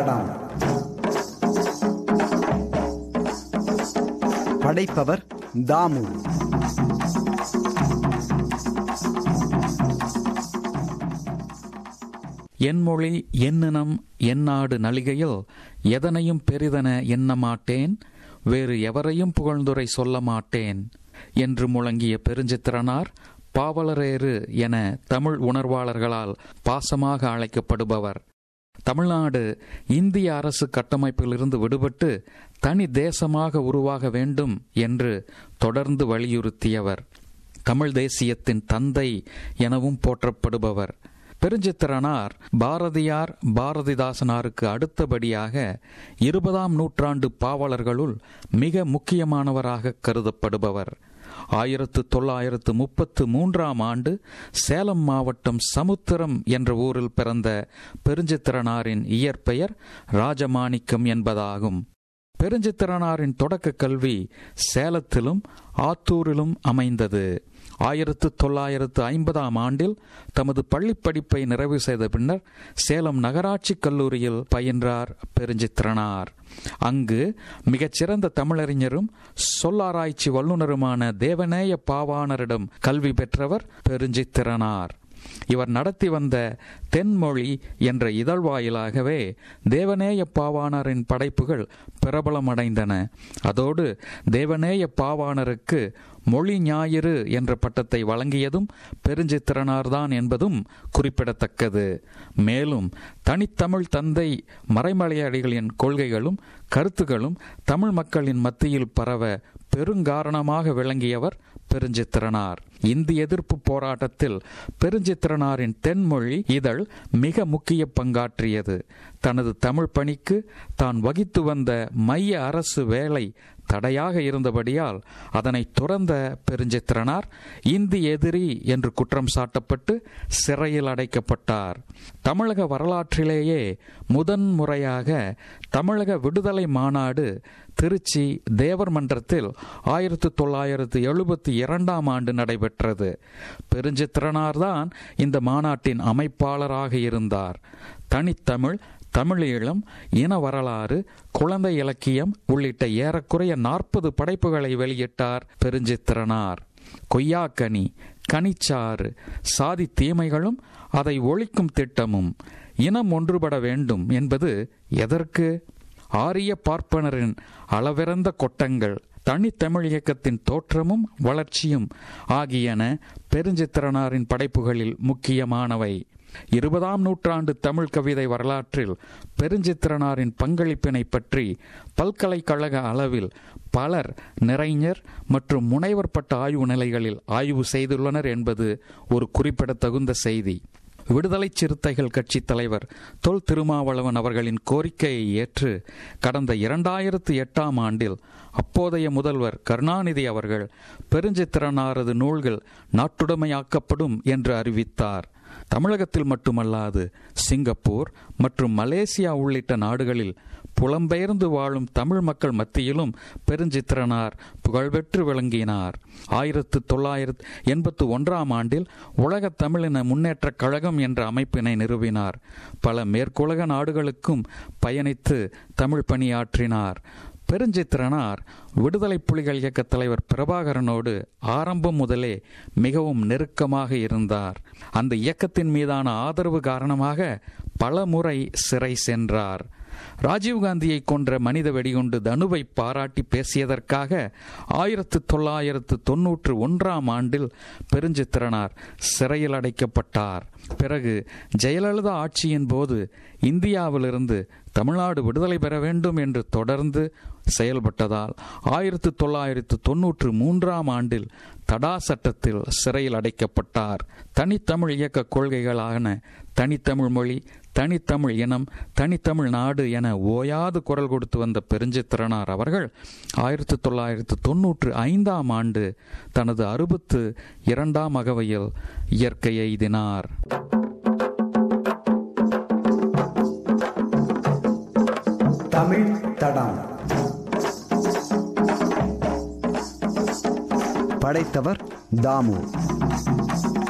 தடம் படைப்பவர் தாமு என் மொழி என்னினம் எந்நாடு நலிகையில் எதனையும் பெரிதென எண்ண மாட்டேன் வேறு எவரையும் புகழ்ந்துரை சொல்ல மாட்டேன் என்று முழங்கிய பெருஞ்சித்திரனார் பாவலரேறு என தமிழ் உணர்வாளர்களால் பாசமாக அழைக்கப்படுபவர் தமிழ்நாடு இந்திய அரசு கட்டமைப்பிலிருந்து விடுபட்டு தனி தேசமாக உருவாக வேண்டும் என்று தொடர்ந்து வலியுறுத்தியவர் தமிழ் தேசியத்தின் தந்தை எனவும் போற்றப்படுபவர் பெருஞ்சித்திரனார் பாரதியார் பாரதிதாசனாருக்கு அடுத்தபடியாக இருபதாம் நூற்றாண்டு பாவலர்களுள் மிக முக்கியமானவராக கருதப்படுபவர் ஆயிரத்து தொள்ளாயிரத்து முப்பத்து மூன்றாம் ஆண்டு சேலம் மாவட்டம் சமுத்திரம் என்ற ஊரில் பிறந்த பெருஞ்சித்திரனாரின் இயற்பெயர் ராஜமாணிக்கம் என்பதாகும் பெருஞ்சித்திரனாரின் தொடக்க கல்வி சேலத்திலும் ஆத்தூரிலும் அமைந்தது ஆயிரத்து தொள்ளாயிரத்து ஐம்பதாம் ஆண்டில் தமது பள்ளிப்படிப்பை நிறைவு செய்த பின்னர் சேலம் நகராட்சி கல்லூரியில் பயின்றார் பெருஞ்சித்திரனார் அங்கு மிகச்சிறந்த தமிழறிஞரும் சொல்லாராய்ச்சி வல்லுநருமான தேவநேய பாவாணரிடம் கல்வி பெற்றவர் பெருஞ்சித்திரனார் இவர் நடத்தி வந்த தென்மொழி என்ற இதழ் வாயிலாகவே தேவநேய பாவாணரின் படைப்புகள் பிரபலமடைந்தன அதோடு தேவநேய பாவாணருக்கு மொழி ஞாயிறு என்ற பட்டத்தை வழங்கியதும் பெருஞ்சித்திரனார்தான் என்பதும் குறிப்பிடத்தக்கது மேலும் தனித்தமிழ் தந்தை மறைமலையடிகளின் கொள்கைகளும் கருத்துகளும் தமிழ் மக்களின் மத்தியில் பரவ பெருங்காரணமாக விளங்கியவர் பெருஞ்சித்திரனார் இந்தி எதிர்ப்பு போராட்டத்தில் பெருஞ்சித்திரனாரின் தென்மொழி இதழ் மிக முக்கிய பங்காற்றியது தனது தமிழ் பணிக்கு தான் வகித்து வந்த மைய அரசு வேலை தடையாக இருந்தபடியால் அதனை துறந்த பெருஞ்சித்திரனார் இந்தி எதிரி என்று குற்றம் சாட்டப்பட்டு சிறையில் அடைக்கப்பட்டார் தமிழக வரலாற்றிலேயே முதன் முறையாக தமிழக விடுதலை மாநாடு திருச்சி தேவர் மன்றத்தில் ஆயிரத்து தொள்ளாயிரத்து எழுபத்தி இரண்டாம் ஆண்டு நடைபெற்றது பெருஞ்சித்திரனார்தான் இந்த மாநாட்டின் அமைப்பாளராக இருந்தார் தனித்தமிழ் தமிழீழம் இன வரலாறு குழந்தை இலக்கியம் உள்ளிட்ட ஏறக்குறைய நாற்பது படைப்புகளை வெளியிட்டார் பெருஞ்சித்திரனார் கொய்யாக்கனி கனிச்சாறு சாதி தீமைகளும் அதை ஒழிக்கும் திட்டமும் இனம் ஒன்றுபட வேண்டும் என்பது எதற்கு ஆரிய பார்ப்பனரின் அளவிறந்த கொட்டங்கள் தனித்தமிழ் இயக்கத்தின் தோற்றமும் வளர்ச்சியும் ஆகியன பெருஞ்சித்திரனாரின் படைப்புகளில் முக்கியமானவை இருபதாம் நூற்றாண்டு தமிழ் கவிதை வரலாற்றில் பெருஞ்சித்திரனாரின் பங்களிப்பினை பற்றி பல்கலைக்கழக அளவில் பலர் நிறைஞர் மற்றும் முனைவர் பட்ட ஆய்வு நிலைகளில் ஆய்வு செய்துள்ளனர் என்பது ஒரு குறிப்பிடத்தகுந்த செய்தி விடுதலை சிறுத்தைகள் கட்சி தலைவர் தொல் திருமாவளவன் அவர்களின் கோரிக்கையை ஏற்று கடந்த இரண்டாயிரத்து எட்டாம் ஆண்டில் அப்போதைய முதல்வர் கருணாநிதி அவர்கள் பெருஞ்சித்திரனாரது நூல்கள் நாட்டுடைமையாக்கப்படும் என்று அறிவித்தார் தமிழகத்தில் மட்டுமல்லாது சிங்கப்பூர் மற்றும் மலேசியா உள்ளிட்ட நாடுகளில் புலம்பெயர்ந்து வாழும் தமிழ் மக்கள் மத்தியிலும் பெருஞ்சித்திரனார் புகழ்பெற்று விளங்கினார் ஆயிரத்து தொள்ளாயிரத்து எண்பத்து ஒன்றாம் ஆண்டில் உலக தமிழின முன்னேற்ற கழகம் என்ற அமைப்பினை நிறுவினார் பல மேற்குலக நாடுகளுக்கும் பயணித்து தமிழ் பணியாற்றினார் பெருஞ்சித்திரனார் விடுதலை புலிகள் இயக்க தலைவர் பிரபாகரனோடு ஆரம்பம் முதலே மிகவும் நெருக்கமாக இருந்தார் அந்த இயக்கத்தின் மீதான ஆதரவு காரணமாக பல முறை சிறை சென்றார் ராஜீவ்காந்தியை கொன்ற மனித வெடிகுண்டு தனுவை பாராட்டி பேசியதற்காக ஆயிரத்து தொள்ளாயிரத்து தொன்னூற்று ஒன்றாம் ஆண்டில் பெருஞ்சித்திரனார் சிறையில் அடைக்கப்பட்டார் பிறகு ஜெயலலிதா ஆட்சியின் போது இந்தியாவிலிருந்து தமிழ்நாடு விடுதலை பெற வேண்டும் என்று தொடர்ந்து செயல்பட்டதால் ஆயிரத்து தொள்ளாயிரத்து தொன்னூற்று மூன்றாம் ஆண்டில் தடா சட்டத்தில் சிறையில் அடைக்கப்பட்டார் தனித்தமிழ் இயக்க கொள்கைகளான தனித்தமிழ் மொழி தனித்தமிழ் இனம் தனித்தமிழ் நாடு என ஓயாது குரல் கொடுத்து வந்த பெருஞ்சித்திரனார் அவர்கள் ஆயிரத்தி தொள்ளாயிரத்து தொன்னூற்று ஐந்தாம் ஆண்டு தனது அறுபத்து இரண்டாம் அகவையில் இயற்கை எய்தினார் தமிழ் தடம் படைத்தவர் தாமு